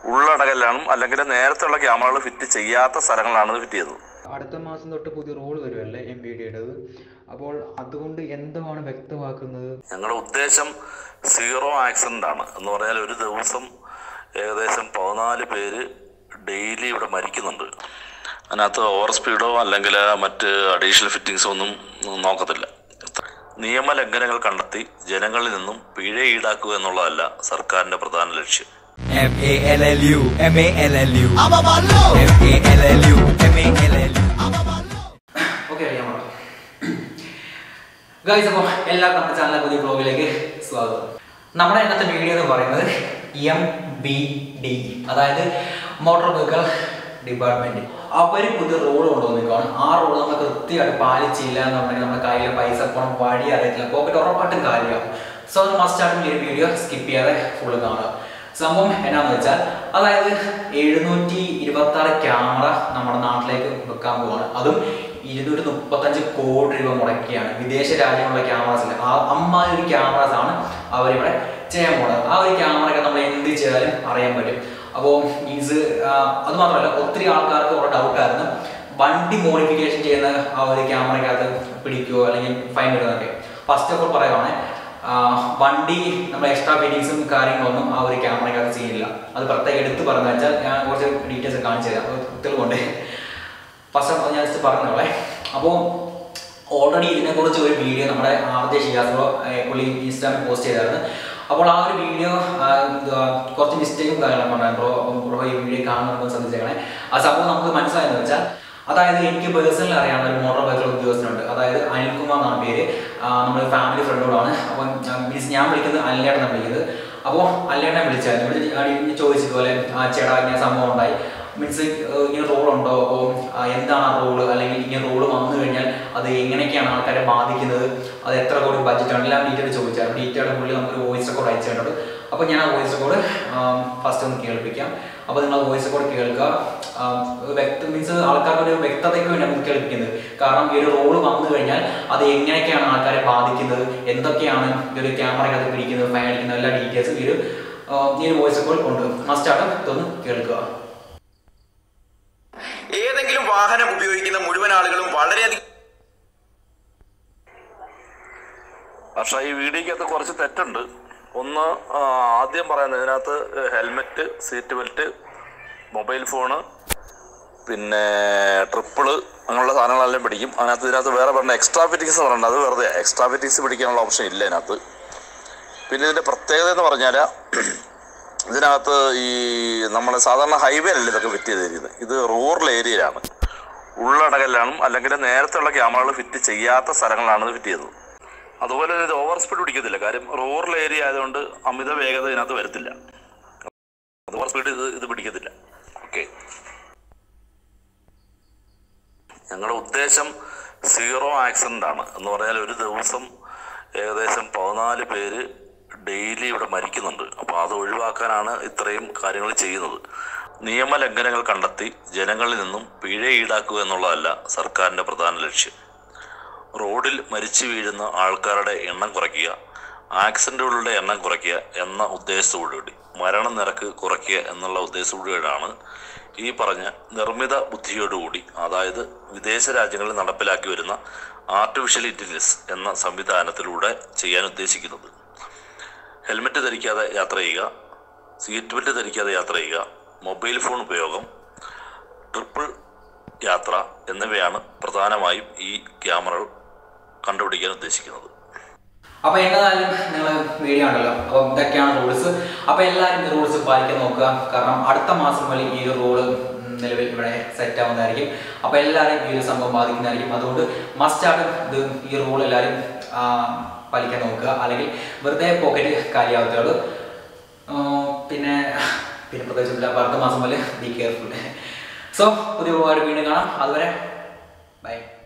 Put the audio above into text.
ഉള്ളടകലാണ് അല്ലെങ്കിൽ നേരത്തെയുള്ള ക്യാമറകൾ ഫിറ്റ് ചെയ്യാത്ത സ്ഥലങ്ങളാണ് ഇത് ഫിറ്റ് ചെയ്തത് അടുത്ത മാസം തൊട്ട് പുതിയ റോൾ വരുമല്ലേ എം ബി ഡിയുടേത് അപ്പോൾ അതുകൊണ്ട് എന്തുമാണ് വ്യക്തമാക്കുന്നത് ഞങ്ങളുടെ ഉദ്ദേശം സീറോ ആക്സിഡൻ്റ് ആണ് എന്ന് പറഞ്ഞാൽ ഒരു ദിവസം ഏകദേശം പതിനാല് പേര് ഡെയിലി ഇവിടെ മരിക്കുന്നുണ്ട് അതിനകത്ത് ഓവർ സ്പീഡോ അല്ലെങ്കിൽ മറ്റ് അഡീഷണൽ ഫിറ്റിങ്സോ ഒന്നും നോക്കത്തില്ല നിയമലംഘനങ്ങൾ കണ്ടെത്തി ജനങ്ങളിൽ നിന്നും പിഴ ഈടാക്കുക എന്നുള്ളതല്ല സർക്കാരിന്റെ പ്രധാന ലക്ഷ്യം M A L L U M A L L U M A L L U M A L L U okay അറിയാൻ ഗൈസ് അപ്പോൾ എല്ലാവർക്കും നമ്മുടെ ചാനലിലെ പുതിയ ബ്ലോഗിലേക്ക് സ്വാഗതം നമ്മുടെ ഇന്നത്തെ വീഡിയോ എന്ന് പറയുന്നത് എം ബി ഡി അതായത് മോട്ടോർ വെഹിക്കിൾ ഡിപ്പാർട്ട്മെന്റ് അവർ പുതിയ റോഡ് കൊണ്ടുവന്നിക്കാണ് ആ റോഡ് നമ്മൾ കൃത്യമായിട്ട് പാലിച്ചില്ല എന്നുണ്ടെങ്കിൽ നമ്മുടെ കയ്യിൽ പൈസ പോകണം വഴി അറിയത്തില്ല പോക്കറ്റ് ഉറപ്പായിട്ടും കാര്യമാവും സോ അത് മസ്റ്റായിട്ടും ഈ വീഡിയോ സ്കിപ്പ് ചെയ്യാതെ ഫുള്ള് കാണുക സംഭവം എന്നാന്ന് വെച്ചാൽ അതായത് എഴുന്നൂറ്റി ഇരുപത്തി ആറ് ക്യാമറ നമ്മുടെ നാട്ടിലേക്ക് വെക്കാൻ പോവാണ് അതും ഇരുന്നൂറ്റി മുപ്പത്തഞ്ച് കോടി രൂപ മുടക്കിയാണ് വിദേശ രാജ്യങ്ങളിലെ ക്യാമറാസിൽ ആ അമ്മാതിരി ഒരു ക്യാമറാസ് ആണ് അവരിവിടെ ചെയ്യാൻ പോകുന്നത് ആ ഒരു ക്യാമറയൊക്കെ നമ്മൾ എന്ത് ചെയ്താലും അറിയാൻ പറ്റും അപ്പോൾ ഇത് അത് മാത്രമല്ല ഒത്തിരി ആൾക്കാർക്ക് കുറെ ഡൗട്ടായിരുന്നു വണ്ടി മോഡിഫിക്കേഷൻ ചെയ്യുന്ന ആ ഒരു ക്യാമറയ്ക്കകത്ത് പിടിക്കുമോ അല്ലെങ്കിൽ ഫൈൻ ഇടുന്നതൊക്കെ ഫസ്റ്റ് ഓഫ് ഓൾ പറയുവാണെങ്കിൽ ആഹ് വണ്ടി നമ്മൾ എക്സ്ട്രാ ഫിറ്റിങ്സും കാര്യങ്ങളൊന്നും ആ ഒരു ക്യാമറയ്ക്കകത്ത് ചെയ്യില്ല അത് പ്രത്യേകം എടുത്ത് പറഞ്ഞു വെച്ചാൽ ഞാൻ കുറച്ച് ഡീറ്റെയിൽസ് കാണിച്ചു തരാം അപ്പോൾ തെളിവുണ്ട് ഫസ്റ്റ് ഓഫ് ഞാൻ ജസ്റ്റ് പറഞ്ഞോളെ അപ്പോൾ ഓൾറെഡി ഇതിനെക്കുറിച്ച് ഒരു വീഡിയോ നമ്മുടെ ആർ ജെ ഷിയാസ് ബ്രോ ഏഹ് പുള്ളി ഇൻസ്റ്റാഗ്രാമിൽ പോസ്റ്റ് ചെയ്തായിരുന്നു അപ്പോൾ ആ ഒരു വീഡിയോ കുറച്ച് മിസ്റ്റേക്കും കാര്യങ്ങളൊക്കെ ഉണ്ടായിരുന്നു ബ്രോ അപ്പം ബ്രോ ഈ വീഡിയോ കാണുമ്പോൾ ശ്രദ്ധിച്ചേക്കണേ ആ സംഭവം നമുക്ക് മനസ്സിലായെന്ന് വെച്ചാൽ അതായത് എനിക്ക് പേഴ്സണലി അറിയാവുന്ന ഒരു മോട്ടോർ വെഹിക്കിൾ ഉദ്യോഗസ്ഥനുണ്ട് അതായത് അനിൽകുമാർ എന്നാണ് പേര് നമ്മുടെ ഫാമിലി ഫ്രണ്ടോടാണ് അപ്പം മീൻസ് ഞാൻ വിളിക്കുന്നത് അനിലേട്ടനെ വിളിക്കുന്നത് അപ്പോൾ അനിലേട്ടനെ വിളിച്ചായിരുന്നു വിളിച്ച് ചോദിച്ചു ഇതുപോലെ ആ ചേട്ടാ ഇങ്ങനെ സംഭവം ഉണ്ടായി മീൻസ് ഇങ്ങനെ റോൾ ഉണ്ടോ അപ്പോൾ എന്താണ് ആ റോള് അല്ലെങ്കിൽ ഇങ്ങനെ റോള് വന്നു കഴിഞ്ഞാൽ അത് എങ്ങനെയൊക്കെയാണ് ആൾക്കാരെ ബാധിക്കുന്നത് അത് എത്ര കോടി ബഡ്ജറ്റാണ് എല്ലാം ഡീറ്റെയിൽ ചോദിച്ചാൽ ഡീറ്റെയിൽ പുള്ളി നമുക്കൊരു വോയിസ് റെക്കോർഡ് അയച്ചു തന്നിട്ടുണ്ട് അപ്പോൾ ഞാൻ ആ വോയിസ് റെക്കോർഡ് ഫസ്റ്റ് ഒന്ന് കേൾപ്പിക്കാം അപ്പോൾ നിങ്ങൾ വോയിസ് റെക്കോർഡ് കേൾക്കുക വ്യക്ത മീൻസ് ആൾക്കാർക്ക് ഒരു വ്യക്തതയ്ക്ക് വേണ്ടി നമുക്ക് കേൾപ്പിക്കുന്നത് കാരണം ഈ ഒരു റോള് വന്നു കഴിഞ്ഞാൽ അത് എങ്ങനെയൊക്കെയാണ് ആൾക്കാരെ ബാധിക്കുന്നത് എന്തൊക്കെയാണ് ഈ ഒരു ക്യാമറയ്ക്കകത്ത് പിടിക്കുന്നത് ഫൈൻ അടിക്കുന്നത് എല്ലാ ഡീറ്റെയിൽസും ഈ ഒരു ആ, ഈ ഒരു വോയിസ് റെക്കോർഡ് ഉണ്ട് മസ്റ്റാണ് ഇതൊന്ന് കേൾക്കുക ഏതെങ്കിലും വാഹനം ഉപയോഗിക്കുന്ന മുഴുവൻ ആളുകളും വളരെയധികം പക്ഷേ ഈ വീഡിയോക്കകത്ത് കുറച്ച് തെറ്റുണ്ട് ഒന്ന് ആ, ആദ്യം പറയുന്നത് ഇതിനകത്ത് helmet seat belt mobile phone പിന്നെ ട്രിപ്പിള് അങ്ങനെയുള്ള സാധനങ്ങളെല്ലാം പിടിക്കും അതിനകത്ത് ഇതിനകത്ത് വേറെ പറഞ്ഞ എക്സ്ട്രാ ഫിറ്റിങ്സ് പറയണ്ട അത് വെറുതെ എക്സ്ട്രാ ഫിറ്റിങ്സ് പിടിക്കാനുള്ള ഓപ്ഷൻ ഇല്ല ഇതിനകത്ത് പിന്നെ ഇതിൻ്റെ പ്രത്യേകത എന്ന് പറഞ്ഞാൽ ഇതിനകത്ത് ഈ നമ്മുടെ സാധാരണ ഹൈവേയിലല്ല ഇതൊക്കെ ഫിറ്റ് ചെയ്തിരിക്കുന്നത് ഇത് റൂറൽ ഏരിയയിലാണ് ഉള്ളടകലാണ് അല്ലെങ്കിൽ നേരത്തെയുള്ള ക്യാമറകൾ ഫിറ്റ് ചെയ്യാത്ത സ്ഥലങ്ങളാണ് ഇത് ഫിറ്റ് ചെയ്തത് അതുപോലെ തന്നെ ഇത് ഓവർ സ്പീഡ് പിടിക്കത്തില്ല കാര്യം റൂറൽ ഏരിയ ആയതുകൊണ്ട് അമിത വേഗത ഇതിനകത്ത് വരത്തില്ല ഓവർ സ്പീഡ് ഇത് ഇത് പിടിക്കത്തില്ല ഓക്കെ ഞങ്ങളുടെ ഉദ്ദേശം സീറോ ആക്സിഡൻ്റ് ആണ് എന്ന് പറഞ്ഞാൽ ഒരു ദിവസം ഏകദേശം പതിനാല് പേര് ഡെയിലി ഇവിടെ മരിക്കുന്നുണ്ട് അപ്പോൾ അത് ഒഴിവാക്കാനാണ് ഇത്രയും കാര്യങ്ങൾ ചെയ്യുന്നത് നിയമലംഘനങ്ങൾ കണ്ടെത്തി ജനങ്ങളിൽ നിന്നും പിഴ ഈടാക്കുക എന്നുള്ളതല്ല സർക്കാരിൻ്റെ പ്രധാന ലക്ഷ്യം റോഡിൽ മരിച്ചു വീഴുന്ന ആൾക്കാരുടെ എണ്ണം കുറയ്ക്കുക ആക്സിഡൻറ്റുകളുടെ എണ്ണം കുറയ്ക്കുക എന്ന ഉദ്ദേശത്തോടുകൂടി മരണനിരക്ക് കുറയ്ക്കുക എന്നുള്ള ഉദ്ദേശത്തോടുകൂടിയാണ് ഈ പറഞ്ഞ നിർമ്മിത ബുദ്ധിയോടുകൂടി അതായത് വിദേശ രാജ്യങ്ങളിൽ നടപ്പിലാക്കി വരുന്ന ആർട്ടിഫിഷ്യൽ ഇൻ്റലിജൻസ് എന്ന സംവിധാനത്തിലൂടെ ചെയ്യാൻ ഉദ്ദേശിക്കുന്നത് ഹെൽമെറ്റ് ധരിക്കാതെ യാത്ര ചെയ്യുക സീറ്റ് ബെൽറ്റ് ധരിക്കാതെ യാത്ര ചെയ്യുക മൊബൈൽ ഫോൺ ഉപയോഗം ട്രിപ്പിൾ യാത്ര എന്നിവയാണ് പ്രധാനമായും ഈ ക്യാമറകൾ കണ്ടുപിടിക്കാൻ ഉദ്ദേശിക്കുന്നത് അപ്പൊ എന്നതായാലും നിങ്ങൾ വീഡിയോ ഉണ്ടല്ലോ അപ്പൊ ഇതൊക്കെയാണ് റൂൾസ് അപ്പൊ എല്ലാവരും ഈ റൂൾസ് പാലിക്കാൻ നോക്കുക കാരണം അടുത്ത മാസം മുതൽ ഈ ഒരു റൂള് നിലവിൽ ഇവിടെ സെറ്റ് ആവുന്നതായിരിക്കും അപ്പൊ എല്ലാവരും ഈ ഒരു സംഭവം ബാധിക്കുന്നതായിരിക്കും അതുകൊണ്ട് മസ്റ്റ് ആയിട്ട് ഇത് ഈ റൂൾ എല്ലാവരും ആ, പാലിക്കാൻ നോക്കുക അല്ലെങ്കിൽ വെറുതെ പോക്കറ്റ് കാലിയാവത്തേ ഉള്ളൂ ആ, പിന്നെ പിന്നെ പ്രത്യേകിച്ച് അപ്പൊ അടുത്ത മാസം മുതൽ ബി കെയർഫുൾ സോ പുതിയ ഒരുപാട് വീണ്ടും കാണാം അതുവരെ ബൈ